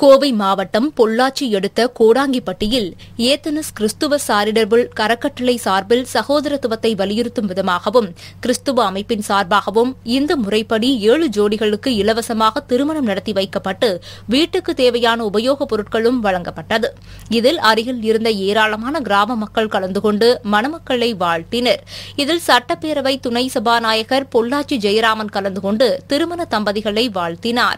கோவை மாவட்டம் பொள்ளாச்சி அடுத்த கோடாங்கிப்பட்டியில் ஏத்தனஸ் கிறிஸ்துவ சாரிடபிள் கரக்கட்டளை சார்பில் சகோதரத்துவத்தை வலியுறுத்தும் விதமாகவும் கிறிஸ்துவ அமைப்பின் சார்பாகவும் இந்த முறைப்படி ஏழு ஜோடிகளுக்கு இலவசமாக திருமணம் நடத்தி வைக்கப்பட்டு வீட்டுக்கு தேவையான உபயோகப் பொருட்களும் வழங்கப்பட்டது இதில் அருகில் இருந்த ஏராளமான கிராம மக்கள் கலந்து கொண்டு மணமக்களை வாழ்த்தினர் இதில் சட்டப்பேரவை துணை சபாநாயகர் பொள்ளாச்சி ஜெயராமன் கலந்து கொண்டு திருமண தம்பதிகளை வாழ்த்தினார்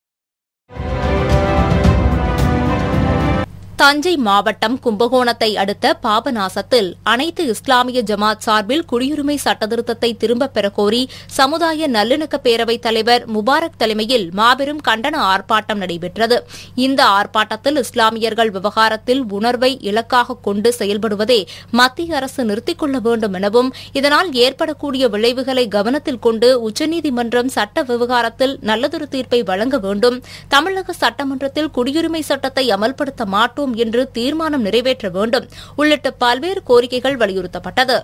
தஞ்சை மாவட்டம் கும்பகோணத்தை அடுத்த பாபநாசத்தில் அனைத்து இஸ்லாமிய ஜமாத் சார்பில் குடியுரிமை சட்டத்திருத்தத்தை திரும்பப் பெறக்கோரி சமுதாய நல்லிணக்க பேரவைத் தலைவர் முபாரக் தலைமையில் மாபெரும் கண்டன ஆர்ப்பாட்டம் நடைபெற்றது இந்த ஆர்ப்பாட்டத்தில் இஸ்லாமியர்கள் விவகாரத்தில் உணர்வை இலக்காக கொண்டு செயல்படுவதை மத்திய அரசு நிறுத்திக் கொள்ள வேண்டும் எனவும் இதனால் ஏற்படக்கூடிய விளைவுகளை கவனத்தில் கொண்டு உச்சநீதிமன்றம் சட்ட விவகாரத்தில் நல்லதொரு தீர்ப்பை வழங்க வேண்டும் தமிழக சட்டமன்றத்தில் குடியுரிமை சட்டத்தை அமல்படுத்த மாட்டோம் என்று தீர்மானம் நிறைவேற்ற வேண்டும் உள்ளிட்ட பல்வேறு கோரிக்கைகள் வலியுறுத்தப்பட்டது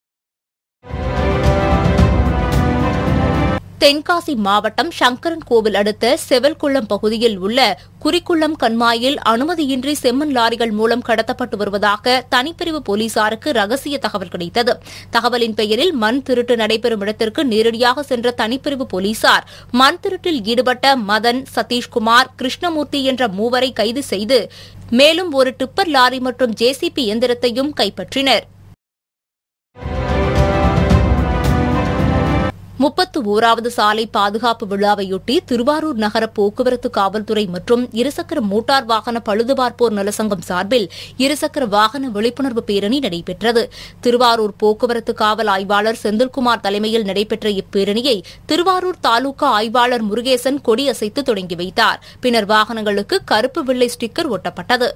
தென்காசி மாவட்டம் சங்கரன் கோவில் அடுத்த செவல்குளம் பகுதியில் உள்ள குறிக்குளம் கண்மாயில் அனுமதியின்றி செம்மண் லாரிகள் மூலம் கடத்தப்பட்டு வருவதாக தனிப்பிரிவு போலீசாருக்கு ரகசிய தகவல் கிடைத்தது தகவலின் பெயரில் மண் திருட்டு நடைபெறும் இடத்திற்கு நேரடியாக சென்ற தனிப்பிரிவு போலீசார் மண் திருட்டில் ஈடுபட்ட மதன் சதீஷ்குமார் கிருஷ்ணமூர்த்தி என்ற மூவரை கைது செய்து மேலும் ஒரு டிப்பர் லாரி மற்றும் ஜேசிபி இயந்திரத்தையும் கைப்பற்றினர் முப்பத்து ஓராவது சாலை பாதுகாப்பு விழாவையொட்டி திருவாரூர் நகர போக்குவரத்து காவல்துறை மற்றும் இருசக்கர மோட்டார் வாகன பழுதுபார்ப்போர் நலசங்கம் சார்பில் இருசக்கர வாகன விழிப்புணர்வு பேரணி நடைபெற்றது திருவாரூர் போக்குவரத்து காவல் ஆய்வாளர் செந்தில்குமார் தலைமையில் நடைபெற்ற இப்பேரணியை திருவாரூர் தாலுகா ஆய்வாளர் முருகேசன் கொடியசைத்து தொடங்கி வைத்தார் பின்னர் வாகனங்களுக்கு கருப்பு வெள்ளை ஸ்டிக்கர் ஒட்டப்பட்டது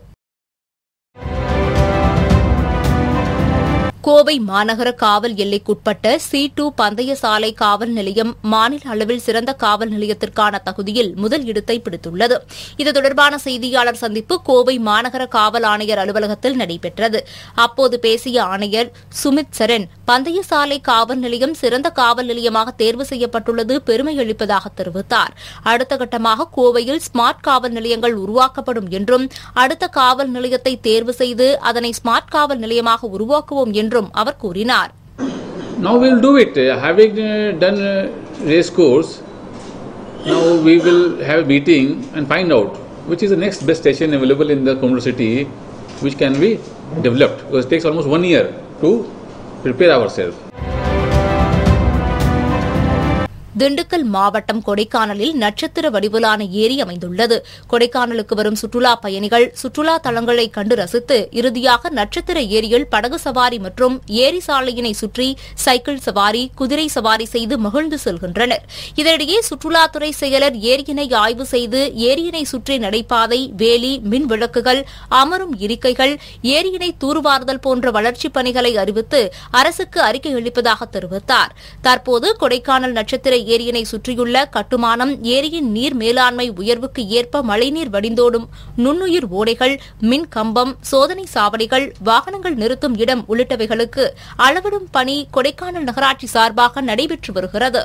கோவை மாநகர காவல் எல்லைக்குட்பட்ட சி டூ பந்தய சாலை காவல் நிலையம் மாநில அளவில் சிறந்த காவல் நிலையத்திற்கான தகுதியில் முதல் இடத்தை பிடித்துள்ளது இது தொடர்பான செய்தியாளர் சந்திப்பு கோவை மாநகர காவல் ஆணையர் அலுவலகத்தில் நடைபெற்றது அப்போது பேசிய ஆணையர் சுமித் சரண் பந்தய சாலை காவல் நிலையம் சிறந்த காவல் நிலையமாக தேர்வு செய்யப்பட்டுள்ளது பெருமை அளிப்பதாக தெரிவித்தார் அடுத்த கட்டமாக கோவையில் ஸ்மார்ட் காவல் நிலையங்கள் உருவாக்கப்படும் என்றும் அடுத்த காவல் நிலையத்தை தேர்வு செய்து அதனை ஸ்மார்ட் காவல் நிலையமாக உருவாக்குவோம் என்றும் அவர் கூறினார் Now we will do it. Uh, having uh, done uh, race course, now we will have a meeting and find out which is the next best station available in the Coimbatore city which can be developed because it takes almost one year to prepare ourselves. Dindigul மாவட்டம் கொடைக்கானலில் நட்சத்திர வடிவிலான ஏரி அமைந்துள்ளது கொடைக்கானலுக்கு வரும் சுற்றுலா பயணிகள் சுற்றுலா தலங்களை கண்டு ரசித்து இறுதியாக நட்சத்திர ஏரியில் படகு சவாரி மற்றும் ஏரி சாலையினை சுற்றி சைக்கிள் சவாரி குதிரை சவாரி செய்து மகிழ்ந்து செல்கின்றனர் இதனிடையே சுற்றுலாத்துறை செயலர் ஏரியினை ஆய்வு செய்து ஏரியினை சுற்றி நடைபாதை வேலி மின் விளக்குகள் அமரும் இருக்கைகள் ஏரியினை தூர்வாறுதல் போன்ற வளர்ச்சிப் பணிகளை அறிவித்து அரசுக்கு அறிக்கை அளிப்பதாக தெரிவித்தார் தற்போது கொடைக்கானல் நட்சத்திர ஏரியினை சுற்றியுள்ள கட்டுமானம் ஏரியின் நீர் மேலாண்மை உயர்வுக்கு ஏற்ப மழைநீர் வடிந்தோடும் நுண்ணுயிர் ஓடைகள் மின் கம்பம் சோதனை சாவடிகள் வாகனங்கள் நிறுத்தும் இடம் உள்ளிட்டவைகளுக்கு அளவிடும் பணி கொடைக்கானல் நகராட்சி சார்பாக நடைபெற்று வருகிறது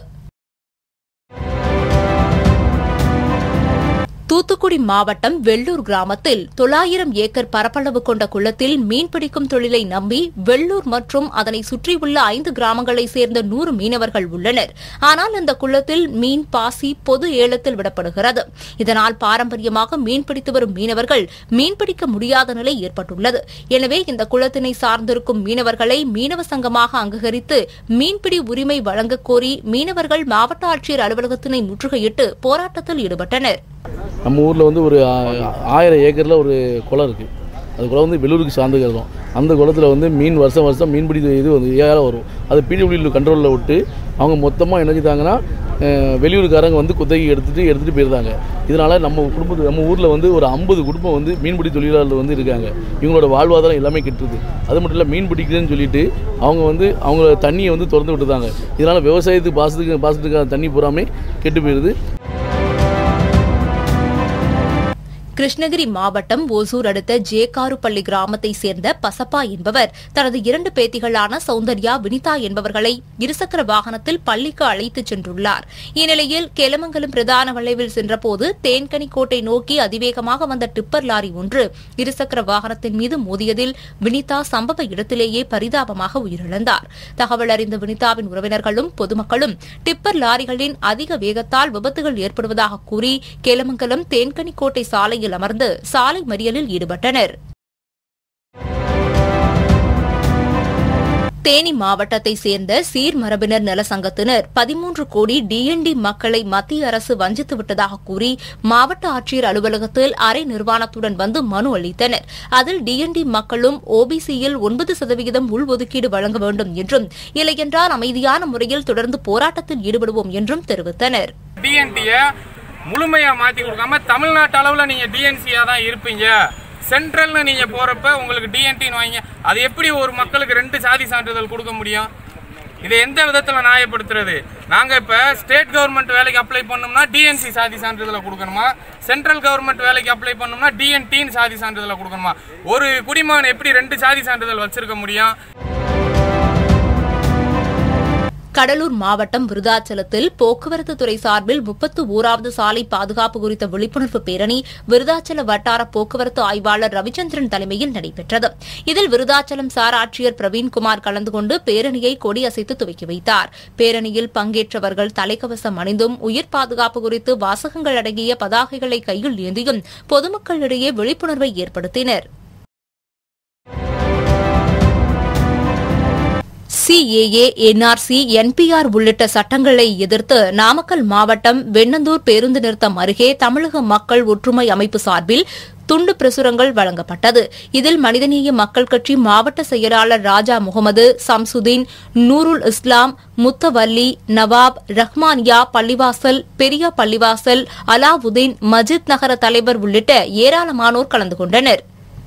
தூத்துக்குடி மாவட்டம் வெள்ளூர் கிராமத்தில் தொள்ளாயிரம் ஏக்கர் பரப்பளவு கொண்ட குளத்தில் மீன்பிடிக்கும் தொழிலை நம்பி வெள்ளூர் மற்றும் அதனை சுற்றியுள்ள ஐந்து கிராமங்களைச் சேர்ந்த நூறு மீனவர்கள் உள்ளனர் ஆனால் இந்த குளத்தில் மீன் பாசி பொது ஏலத்தில் விடப்படுகிறது இதனால் பாரம்பரியமாக மீன்பிடித்து வரும் மீனவர்கள் மீன்பிடிக்க முடியாத நிலை ஏற்பட்டுள்ளது எனவே இந்த குளத்தினை சார்ந்திருக்கும் மீனவர்களை மீனவ சங்கமாக அங்கீகரித்து மீன்பிடி உரிமை வழங்கக் கோரி மீனவர்கள் மாவட்ட ஆட்சியர் அலுவலகத்தினை முற்றுகையிட்டு போராட்டத்தில் ஈடுபட்டனர் நம்ம ஊரில் வந்து ஒரு ஆ- ஆயிரம் ஏக்கரில் ஒரு குளம் இருக்குது அது குளம் வந்து வெள்ளூருக்கு சார்ந்து கிடக்கும் அந்த குளத்தில் வந்து மீன் வருஷம் வருஷம் மீன்பிடி இது வந்து ஏழை வரும் அது பிடிபிடி கண்ட்ரோலில் விட்டு அவங்க மொத்தமாக என்ன செய்தாங்கன்னா அஹ், வெளியூர்காரங்க வந்து குத்தகை எடுத்துகிட்டு எடுத்துகிட்டு போயிருந்தாங்க இதனால் நம்ம குடும்பத்து நம்ம ஊரில் வந்து ஒரு ஐம்பது குடும்பம் வந்து மீன்பிடி தொழிலாளர்கள் வந்து இருக்காங்க இவங்களோட வாழ்வாதாரம் எல்லாமே கெட்டுது அது மட்டும் இல்லை மீன் பிடிக்கிறதுன்னு சொல்லிட்டு அவங்க வந்து அவங்க தண்ணியை வந்து திறந்து விட்டுதாங்க இதனால் விவசாயத்துக்கு பாசத்துக்கு பாசத்துக்கான தண்ணி பூராமே கெட்டு போயிடுது கிருஷ்ணகிரி மாவட்டம் ஓசூர் அடுத்த ஜேகாருப்பள்ளி கிராமத்தை சேர்ந்த பசப்பா என்பவர் தனது இரண்டு பேத்திகளான சௌந்தர்யா வினிதா என்பவர்களை இருசக்கர வாகனத்தில் பள்ளிக்கு அழைத்துச் சென்றுள்ளார் இந்நிலையில் கெலமங்கலம் பிரதான வளைவில் சென்றபோது தேன்கனிக்கோட்டை நோக்கி அதிவேகமாக வந்த டிப்பர் லாரி ஒன்று இருசக்கர வாகனத்தின் மீது மோதியதில் வினிதா சம்பவ இடத்திலேயே பரிதாபமாக உயிரிழந்தார் தகவல் அறிந்த வினிதாவின் உறவினர்களும் பொதுமக்களும் டிப்பர் லாரிகளின் அதிக வேகத்தால் விபத்துகள் ஏற்படுவதாக கூறி கேலமங்கலம் தேன்கனிக்கோட்டை சாலையில் அமர்ந்து சாலை மறியலில் ஈடுபட்டனர் தேனி மாவட்டத்தை சேர்ந்த சீர்மரபினர் நல சங்கத்தினர் பதிமூன்று கோடி டிஎன்டி மக்களை மத்திய அரசு வஞ்சித்து விட்டதாக கூறி மாவட்ட ஆட்சியர் அலுவலகத்தில் அரை நிர்வாணத்துடன் வந்து மனு அளித்தனர் அதில் டிஎன்டி மக்களும் ஓபிசியில் ஒன்பது சதவிகிதம் உள்ஒதுக்கீடு வழங்க வேண்டும் என்றும் இல்லையென்றால் அமைதியான முறையில் தொடர்ந்து போராட்டத்தில் ஈடுபடுவோம் என்றும் தெரிவித்தனர் டிஎன்டியை முழுமையா மாத்தி கொடுக்காம தமிழ்நாட்டு அளவுல நீங்க டிஎன்சியா தான் இருப்பீங்க சென்ட்ரல்னு நீங்க போறப்ப உங்களுக்கு டிஎன்டின்னு வாங்க அது எப்படி ஒரு மக்களுக்கு ரெண்டு சாதி சான்றிதழ் கொடுக்க முடியும் இதை எந்த விதத்துல நியாயப்படுத்துறது நாங்க இப்ப ஸ்டேட் கவர்மெண்ட் வேலைக்கு அப்ளை பண்ணோம்னா டிஎன்சி சாதி சான்றிதழை கொடுக்கணுமா சென்ட்ரல் கவர்மெண்ட் வேலைக்கு அப்ளை பண்ணோம்னா டிஎன்டின்னு சாதி சான்றிதழை கொடுக்கணுமா ஒரு குடிமகன் எப்படி ரெண்டு சாதி சான்றிதழ் வச்சிருக்க முடியும் கடலூர் மாவட்டம் விருதாச்சலத்தில் போக்குவரத்து துறை சார்பில் முப்பத்து ஓராவது சாலை பாதுகாப்பு குறித்த விழிப்புணர்வு பேரணி விருதாச்சல வட்டார போக்குவரத்து ஆய்வாளர் ரவிச்சந்திரன் தலைமையில் நடைபெற்றது இதில் விருதாச்சலம் சார் ஆட்சியர் பிரவீன்குமார் கலந்து கொண்டு பேரணியை கொடியசைத்து துவக்கி வைத்தார் பேரணியில் பங்கேற்றவர்கள் தலைக்கவசம் அணிந்தும் உயிர் பாதுகாப்பு குறித்து வாசகங்கள் அடங்கிய பதாகைகளை கையில் ஏந்தியும் பொதுமக்களிடையே விழிப்புணர்வை ஏற்படுத்தினர் சிஏஏ என்ஆர்சி என்பிஆர் உள்ளிட்ட சட்டங்களை எதிர்த்து நாமக்கல் மாவட்டம் வெண்ணந்தூர் பேருந்து நிறுத்தம் அருகே தமிழக மக்கள் ஒற்றுமை அமைப்பு சார்பில் துண்டு பிரசுரங்கள் வழங்கப்பட்டது இதில் மனிதநேய மக்கள் கட்சி மாவட்ட செயலாளர் ராஜா முகமது சம்சுதீன் நூருல் இஸ்லாம் முத்தவல்லி நவாப் ரஹ்மானியா பள்ளிவாசல் பெரியா பள்ளிவாசல் அலாவுதீன் மஜித் நகர தலைவர் உள்ளிட்ட ஏராளமானோர் கலந்து கொண்டனர்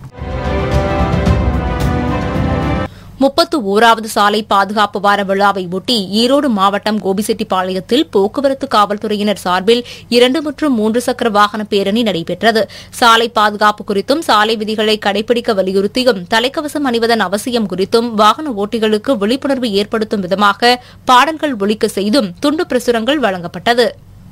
முப்பத்து ஓராவது சாலை பாதுகாப்பு வார விழாவை ஒட்டி ஈரோடு மாவட்டம் கோபிசெட்டிப்பாளையத்தில் போக்குவரத்து காவல்துறையினர் சார்பில் இரண்டு மற்றும் மூன்று சக்கர வாகன பேரணி நடைபெற்றது சாலை பாதுகாப்பு குறித்தும் சாலை விதிகளை கடைபிடிக்க வலியுறுத்தியும் தலைக்கவசம் அணிவதன் அவசியம் குறித்தும் வாகன ஓட்டிகளுக்கு விழிப்புணர்வு ஏற்படுத்தும் விதமாக பாடல்கள் ஒலிக்க செய்தும் துண்டு பிரசுரங்கள் வழங்கப்பட்டது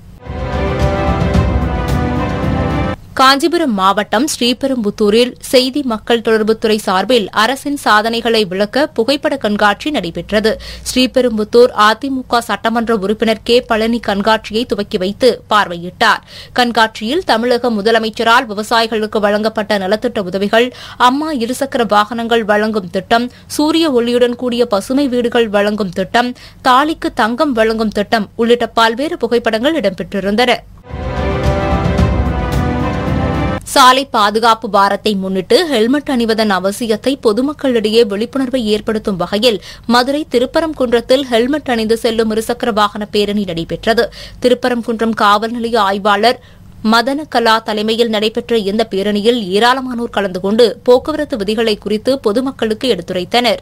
காஞ்சிபுரம் மாவட்டம் ஸ்ரீபெரும்புத்தூரில் செய்தி மக்கள் தொடர்புத்துறை சார்பில் அரசின் சாதனைகளை விளக்க புகைப்பட கண்காட்சி நடைபெற்றது ஸ்ரீபெரும்புத்தூர் அதிமுக சட்டமன்ற உறுப்பினர் கே பழனி கண்காட்சியை துவக்கி வைத்து பார்வையிட்டார் கண்காட்சியில் தமிழக முதலமைச்சரால் விவசாயிகளுக்கு வழங்கப்பட்ட நலத்திட்ட உதவிகள் அம்மா இருசக்கர வாகனங்கள் வழங்கும் திட்டம் சூரிய ஒளியுடன் கூடிய பசுமை வீடுகள் வழங்கும் திட்டம் தாலிக்கு தங்கம் வழங்கும் திட்டம் உள்ளிட்ட பல்வேறு புகைப்படங்கள் இடம்பெற்றிருந்தன சாலை பாதுகாப்பு வாரத்தை முன்னிட்டு ஹெல்மெட் அணிவதன் அவசியத்தை பொதுமக்களிடையே விழிப்புணர்வை ஏற்படுத்தும் வகையில் மதுரை திருப்பரங்குன்றத்தில் ஹெல்மெட் அணிந்து செல்லும் இருசக்கர வாகன பேரணி நடைபெற்றது திருப்பரங்குன்றம் காவல் நிலைய ஆய்வாளர் மதன கலா தலைமையில் நடைபெற்ற இந்த பேரணியில் ஏராளமானோர் கலந்து கொண்டு போக்குவரத்து விதிகளை குறித்து பொதுமக்களுக்கு எடுத்துரைத்தனா்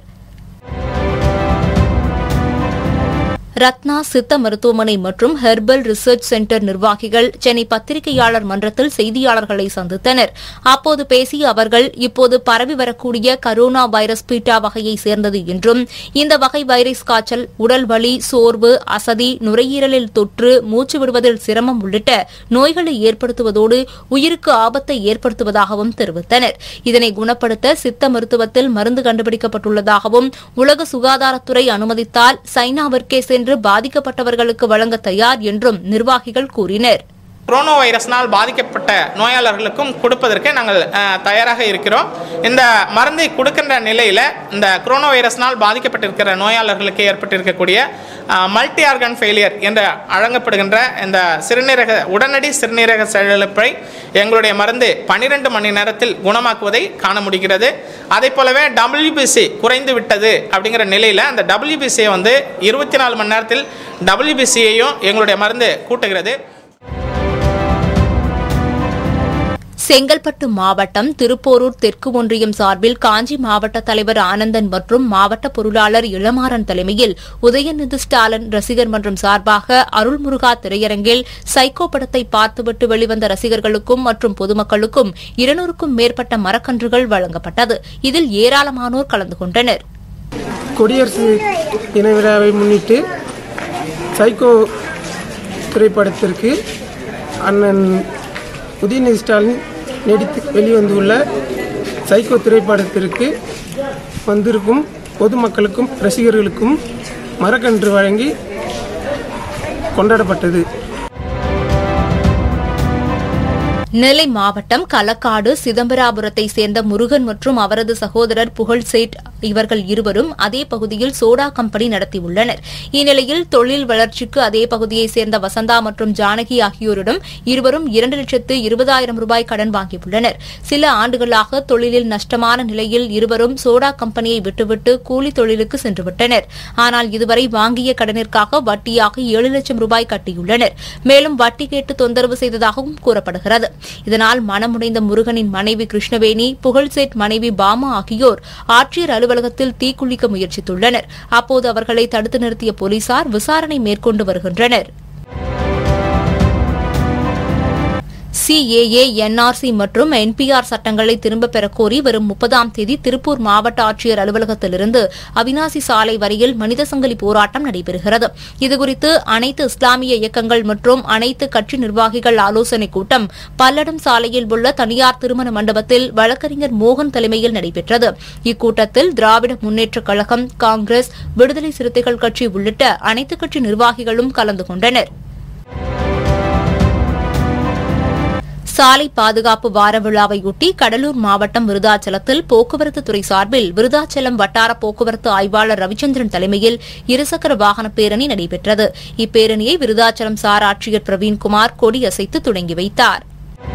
ரத்னா சித்த மருத்துவமனை மற்றும் ஹெர்பல் ரிசர்ச் சென்டர் நிர்வாகிகள் சென்னை பத்திரிகையாளர் மன்றத்தில் செய்தியாளர்களை சந்தித்தனர் அப்போது பேசிய அவர்கள் இப்போது பரவி வரக்கூடிய கரோனா வைரஸ் பீட்டா வகையை சேர்ந்தது என்றும் இந்த வகை வைரஸ் காய்ச்சல் உடல் வலி சோர்வு அசதி நுரையீரலில் தொற்று மூச்சு விடுவதில் சிரமம் உள்ளிட்ட நோய்களை ஏற்படுத்துவதோடு உயிருக்கு ஆபத்தை ஏற்படுத்துவதாகவும் தெரிவித்தனர் இதனை குணப்படுத்த சித்த மருத்துவத்தில் மருந்து கண்டுபிடிக்கப்பட்டுள்ளதாகவும் உலக சுகாதாரத்துறை அனுமதித்தால் சைனாவிற்கே சென்று பாதிக்கப்பட்டவர்களுக்கு வழங்க தயார் என்றும் நிர்வாகிகள் கூறினர் கொரோனா வைரஸ்னால் பாதிக்கப்பட்ட நோயாளர்களுக்கும் கொடுப்பதற்கு நாங்கள் அஹ், தயாராக இருக்கிறோம் இந்த மருந்தை கொடுக்கின்ற நிலையில் இந்த கொரோனா வைரஸ்னால் பாதிக்கப்பட்டிருக்கிற நோயாளர்களுக்கு ஏற்பட்டிருக்கக்கூடிய மல்டி ஆர்கன் ஃபெயிலியர் என்று அழங்கப்படுகின்ற இந்த சிறுநீரக உடனடி சிறுநீரக செயலிழப்பை எங்களுடைய மருந்து பன்னிரெண்டு மணி நேரத்தில் குணமாக்குவதை காண முடிகிறது அதே போலவே டபிள்யூபிசி குறைந்து விட்டது அப்படிங்கிற நிலையில் அந்த டபிள்யூபிசியை வந்து இருபத்தி நாலு மணி நேரத்தில் டபிள்யூபிசியையும் எங்களுடைய மருந்து கூட்டுகிறது செங்கல்பட்டு மாவட்டம் திருப்போரூர் தெற்கு ஒன்றியம் சார்பில் காஞ்சி மாவட்ட தலைவர் ஆனந்தன் மற்றும் மாவட்ட பொருளாளர் இளமாறன் தலைமையில் உதயநிதி ஸ்டாலின் ரசிகர் மன்றம் சார்பாக அருள்முருகா திரையரங்கில் சைக்கோ படத்தை பார்த்துவிட்டு வெளிவந்த ரசிகர்களுக்கும் மற்றும் பொதுமக்களுக்கும் இருநூறுக்கும் மேற்பட்ட மரக்கன்றுகள் வழங்கப்பட்டது இதில் ஏராளமானோர் கலந்து கொண்டனர் குடியரசு தின விழாவை முன்னிட்டு சைக்கோ திரைப்படத்திற்கு அண்ணன் உதயநிதி ஸ்டாலின் நடித்து வெளிவந்துள்ள சைக்கோ திரைப்படத்திற்கு வந்திருக்கும் பொதுமக்களுக்கும் ரசிகர்களுக்கும் மரக்கன்று வழங்கி கொண்டாடப்பட்டது நெல்லை மாவட்டம் களக்காடு சிதம்பராபுரத்தை சேர்ந்த முருகன் மற்றும் அவரது சகோதரர் புகழ் சேட் இவர்கள் இருவரும் அதே பகுதியில் சோடா கம்பெனி நடத்தியுள்ளனர் இந்நிலையில் தொழில் வளர்ச்சிக்கு அதே பகுதியைச் சேர்ந்த வசந்தா மற்றும் ஜானகி ஆகியோரிடம் இருவரும் இரண்டு லட்சத்து இருபதாயிரம் ரூபாய் கடன் வாங்கியுள்ளனர் சில ஆண்டுகளாக தொழிலில் நஷ்டமான நிலையில் இருவரும் சோடா கம்பெனியை விட்டுவிட்டு கூலி தொழிலுக்கு சென்றுவிட்டனர் ஆனால் இதுவரை வாங்கிய கடனிற்காக வட்டியாக ஏழு லட்சம் ரூபாய் கட்டியுள்ளனர் மேலும் வட்டி கேட்டு தொந்தரவு செய்ததாகவும் கூறப்படுகிறது இதனால் மனமுடைந்த முருகனின் மனைவி கிருஷ்ணவேணி புகழ்சேட் மனைவி பாமா ஆகியோர் ஆட்சியர் அலுவலகத்தில் தீக்குளிக்க முயற்சித்துள்ளனர் அப்போது அவர்களை தடுத்து நிறுத்திய போலீசார் விசாரணை மேற்கொண்டு வருகின்றனர் சிஏஏ என்ஆர்சி மற்றும் என்பிஆர் சட்டங்களை திரும்பப் பெறக் கோரி வரும் முப்பதாம் தேதி திருப்பூர் மாவட்ட ஆட்சியர் அலுவலகத்திலிருந்து அவினாசி சாலை வரையில் மனித சங்கிலி போராட்டம் நடைபெறுகிறது இதுகுறித்து அனைத்து இஸ்லாமிய இயக்கங்கள் மற்றும் அனைத்து கட்சி நிர்வாகிகள் ஆலோசனைக் கூட்டம் பல்லடம் சாலையில் உள்ள தனியார் திருமண மண்டபத்தில் வழக்கறிஞர் மோகன் தலைமையில் நடைபெற்றது இக்கூட்டத்தில் திராவிட முன்னேற்றக் கழகம் காங்கிரஸ் விடுதலை சிறுத்தைகள் கட்சி உள்ளிட்ட அனைத்துக் கட்சி நிர்வாகிகளும் கலந்து கொண்டனர் சாலை பாதுகாப்பு வார விழாவையொட்டி கடலூர் மாவட்டம் விருதாச்சலத்தில் போக்குவரத்து துறை சார்பில் விருதாச்சலம் வட்டார போக்குவரத்து ஆய்வாளர் ரவிச்சந்திரன் தலைமையில் இருசக்கர வாகன பேரணி நடைபெற்றது இப்பேரணியை விருதாச்சலம் சார் ஆட்சியர் பிரவீன்குமார் கொடியசைத்து தொடங்கி வைத்தார்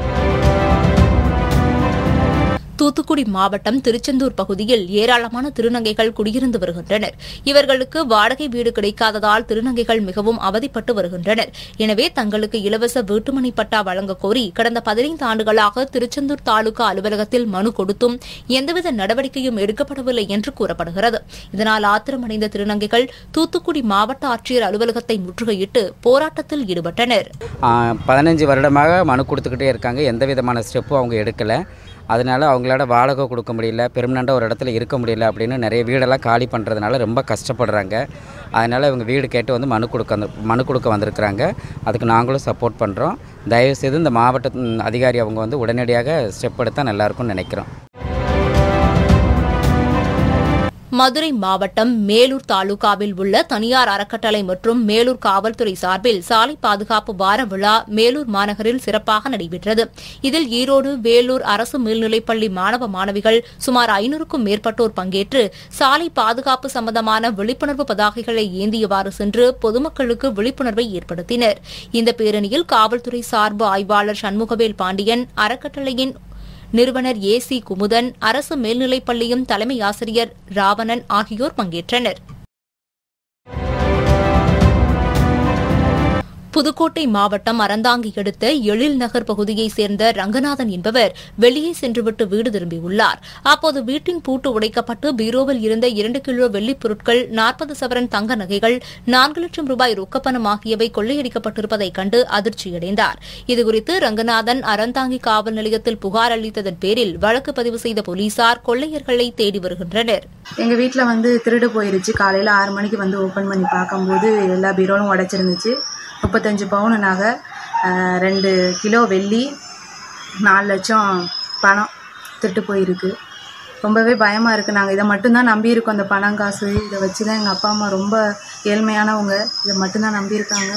தூத்துக்குடி மாவட்டம் திருச்செந்தூர் பகுதியில் ஏராளமான திருநங்கைகள் குடியிருந்து வருகின்றனர் இவர்களுக்கு வாடகை வீடு கிடைக்காததால் திருநங்கைகள் மிகவும் அவதிப்பட்டு வருகின்றனர் எனவே தங்களுக்கு இலவச வீட்டுமனை பட்டா வழங்கக் கோரி கடந்த பதினைந்து ஆண்டுகளாக திருச்செந்தூர் தாலுகா அலுவலகத்தில் மனு கொடுத்தும் எந்தவித நடவடிக்கையும் எடுக்கப்படவில்லை என்று கூறப்படுகிறது இதனால் ஆத்திரமடைந்த திருநங்கைகள் தூத்துக்குடி மாவட்ட ஆட்சியர் அலுவலகத்தை முற்றுகையிட்டு போராட்டத்தில் ஈடுபட்டனர் பதினஞ்சு வருடமாக மனு கொடுத்துக்கிட்டே இருக்காங்க எந்த விதமான ஸ்டெப்பும் அவங்க எடுக்கலை அதனால அவங்களால வாடகை கொடுக்க முடியல பெர்மனெண்ட்டாக ஒரு இடத்துல இருக்க முடியல அப்படின்னு நிறைய வீடெல்லாம் காலி பண்ணுறதுனால ரொம்ப கஷ்டப்படுறாங்க அதனால் இவங்க வீடு கேட்டு வந்து மனு கொடுக்க வந்து மனு கொடுக்க வந்திருக்கிறாங்க அதுக்கு நாங்களும் சப்போர்ட் பண்ணுறோம் தயவுசெய்து இந்த மாவட்ட ம், அதிகாரி அவங்க வந்து உடனடியாக ஸ்டெப் எடுத்தால் நல்லாயிருக்கும்னு நினைக்கிறோம் மதுரை மாவட்டம் மேலூர் தாலுகாவில் உள்ள தனியார் அறக்கட்டளை மற்றும் மேலூர் காவல்துறை சார்பில் சாலை பாதுகாப்பு வார விழா மேலூர் மாநகரில் சிறப்பாக நடைபெற்றது இதில் ஈரோடு வேலூர் அரசு மேல்நிலைப்பள்ளி மாணவ மாணவிகள் சுமார் ஐநூறுக்கும் மேற்பட்டோர் பங்கேற்று சாலை பாதுகாப்பு சம்பந்தமான விழிப்புணர்வு பதாகைகளை ஏந்தியவாறு சென்று பொதுமக்களுக்கு விழிப்புணர்வை ஏற்படுத்தினர் இந்த பேரணியில் காவல்துறை சார்பு ஆய்வாளர் சண்முகவேல் பாண்டியன் அறக்கட்டளையின் நிறுவனர் ஏ சி குமுதன் அரசு மேல்நிலைப் பள்ளியும் தலைமை ஆசிரியர் ராவணன் ஆகியோர் பங்கேற்றனர் புதுக்கோட்டை மாவட்டம் அறந்தாங்கி அடுத்த எழில் நகர் பகுதியைச் சேர்ந்த ரங்கநாதன் என்பவர் வெளியே சென்றுவிட்டு வீடு திரும்பியுள்ளார் அப்போது வீட்டின் பூட்டு உடைக்கப்பட்டு பீரோவில் இருந்த இரண்டு கிலோ வெள்ளிப் பொருட்கள் நாற்பது சவரன் தங்க நகைகள் நான்கு லட்சம் ரூபாய் ரொக்கப்பணம் ஆகியவை கொள்ளையடிக்கப்பட்டிருப்பதைக் கண்டு அதிர்ச்சியடைந்தார் இதுகுறித்து ரங்கநாதன் அறந்தாங்கி காவல் நிலையத்தில் புகார் அளித்ததன் பேரில் வழக்கு பதிவு செய்த போலீசார் கொள்ளையர்களை தேடி வருகின்றனர் எங்கள் வீட்டில் வந்து திருடு போயிருச்சு காலையில் ஆறு மணிக்கு வந்து ஓப்பன் பண்ணி பார்க்கும்போது எல்லா பீரோலும் உடச்சிருந்துச்சு முப்பத்தஞ்சு பவுனு நகை ஆஹ், ரெண்டு கிலோ வெள்ளி நாலு லட்சம் பணம் திருட்டு போயிருக்கு ரொம்பவே பயமாக இருக்குது நாங்கள் இதை மட்டும்தான் நம்பியிருக்கோம் இந்த பணம் காசு இதை வச்சு தான் எங்கள் அப்பா அம்மா ரொம்ப ஏழ்மையானவங்க இதை மட்டும்தான் நம்பியிருக்காங்க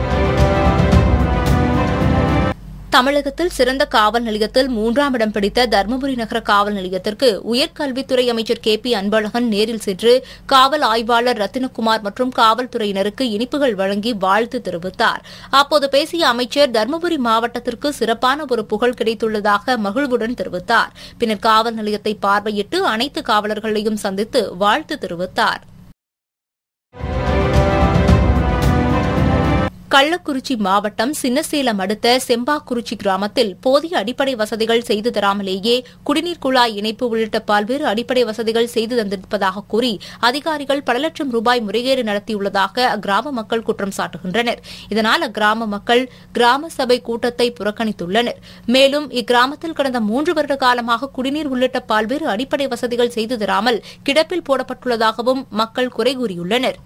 தமிழகத்தில் சிறந்த காவல் நிலையத்தில் மூன்றாம் இடம் பிடித்த தருமபுரி நகர காவல் நிலையத்திற்கு உயர்கல்வித்துறை அமைச்சர் கே பி அன்பழகன் நேரில் சென்று காவல் ஆய்வாளர் ரத்தினகுமார் மற்றும் காவல்துறையினருக்கு இனிப்புகள் வழங்கி வாழ்த்து தெரிவித்தார் அப்போது பேசிய அமைச்சர் தருமபுரி மாவட்டத்திற்கு சிறப்பான ஒரு புகழ் கிடைத்துள்ளதாக மகிழ்வுடன் தெரிவித்தார் பின்னர் காவல் நிலையத்தை பார்வையிட்டு அனைத்து காவலர்களையும் சந்தித்து வாழ்த்து தெரிவித்தார் கள்ளக்குறிச்சி மாவட்டம் சின்னசேலம் அடுத்த செம்பாக்குறிச்சி கிராமத்தில் போதிய அடிப்படை வசதிகள் செய்து தராமலேயே குடிநீர் குழாய் இணைப்பு உள்ளிட்ட பல்வேறு அடிப்படை வசதிகள் செய்து தந்திருப்பதாக கூறி அதிகாரிகள் பல லட்சம் ரூபாய் முறைகேடு நடத்தியுள்ளதாக அக்கிராம மக்கள் குற்றம் சாட்டுகின்றனர் இதனால் அக்கிராம மக்கள் கிராம சபை கூட்டத்தை புறக்கணித்துள்ளனர் மேலும் இக்கிராமத்தில் கடந்த மூன்று வருட காலமாக குடிநீர் உள்ளிட்ட பல்வேறு அடிப்படை வசதிகள் செய்து தராமல் கிடப்பில் போடப்பட்டுள்ளதாகவும் மக்கள் குறை கூறியுள்ளனர்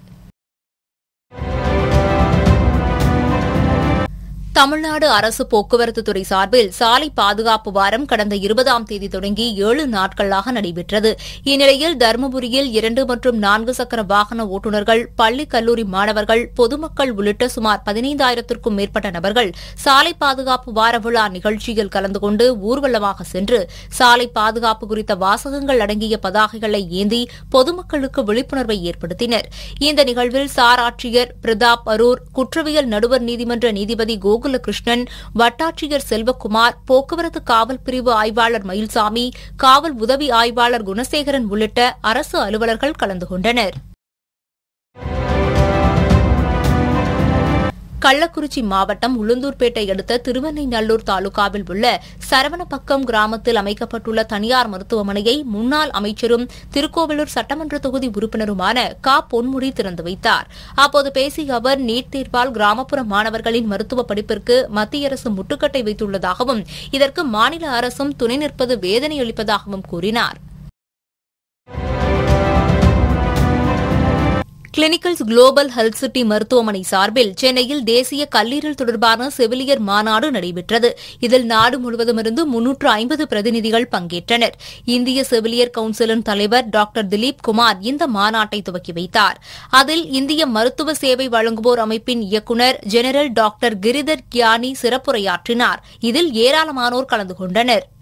தமிழ்நாடு அரசு போக்குவரத்து துறை சார்பில் சாலை பாதுகாப்பு வாரம் கடந்த இருபதாம் தேதி தொடங்கி ஏழு நாட்களாக நடைபெற்றது இந்நிலையில் தருமபுரியில் இரண்டு மற்றும் நான்கு சக்கர வாகன ஓட்டுநர்கள் பள்ளி கல்லூரி மாணவர்கள் பொதுமக்கள் உள்ளிட்ட சுமார் பதினைந்தாயிரத்திற்கும் மேற்பட்ட நபர்கள் சாலை பாதுகாப்பு வார விழா நிகழ்ச்சியில் கலந்து கொண்டு ஊர்வலமாக சென்று சாலை பாதுகாப்பு குறித்த வாசகங்கள் அடங்கிய பதாகைகளை ஏந்தி பொதுமக்களுக்கு விழிப்புணர்வை ஏற்படுத்தினர் இந்த நிகழ்வில் சார் ஆட்சியர் பிரதாப் அரூர் குற்றவியல் நடுவர் நீதிமன்ற நீதிபதி கோகுலகிருஷ்ணன் வட்டாட்சியர் செல்வகுமார் போக்குவரத்து காவல் பிரிவு ஆய்வாளர் மயில்சாமி காவல் உதவி ஆய்வாளர் குணசேகரன் உள்ளிட்ட அரசு அலுவலர்கள் கலந்து கொண்டனர் கள்ளக்குறிச்சி மாவட்டம் உளுந்தூர்பேட்டை அடுத்த திருவெண்ணைநல்லூர் தாலுகாவில் உள்ள சரவணப்பக்கம் கிராமத்தில் அமைக்கப்பட்டுள்ள தனியார் மருத்துவமனையை முன்னாள் அமைச்சரும் திருக்கோவிலூர் சட்டமன்ற தொகுதி உறுப்பினருமான க பொன்முடி திறந்து வைத்தார் அப்போது பேசிய அவர் நீட் தேர்வால் கிராமப்புற மாணவர்களின் மருத்துவ படிப்பிற்கு மத்திய அரசு முட்டுக்கட்டை வைத்துள்ளதாகவும் இதற்கு மாநில அரசும் துணை நிற்பது வேதனை அளிப்பதாகவும் கூறினார் கிளினிக்கல்ஸ் குளோபல் ஹெல்த் சிட்டி மருத்துவமனை சார்பில் சென்னையில் தேசிய கல்லீரல் தொடர்பான செவிலியர் மாநாடு நடைபெற்றது இதில் நாடு முழுவதுமிருந்து முன்னூற்று ஐம்பது பிரதிநிதிகள் பங்கேற்றனர் இந்திய செவிலியர் கவுன்சிலின் தலைவர் டாக்டர் திலீப் குமார் இந்த மாநாட்டை துவக்கி வைத்தார் அதில் இந்திய மருத்துவ சேவை வழங்குவோர் அமைப்பின் இயக்குநர் ஜெனரல் டாக்டர் கிரிதர் கியானி சிறப்புரையாற்றினார் இதில் ஏராளமானோர் கலந்து கொண்டனர்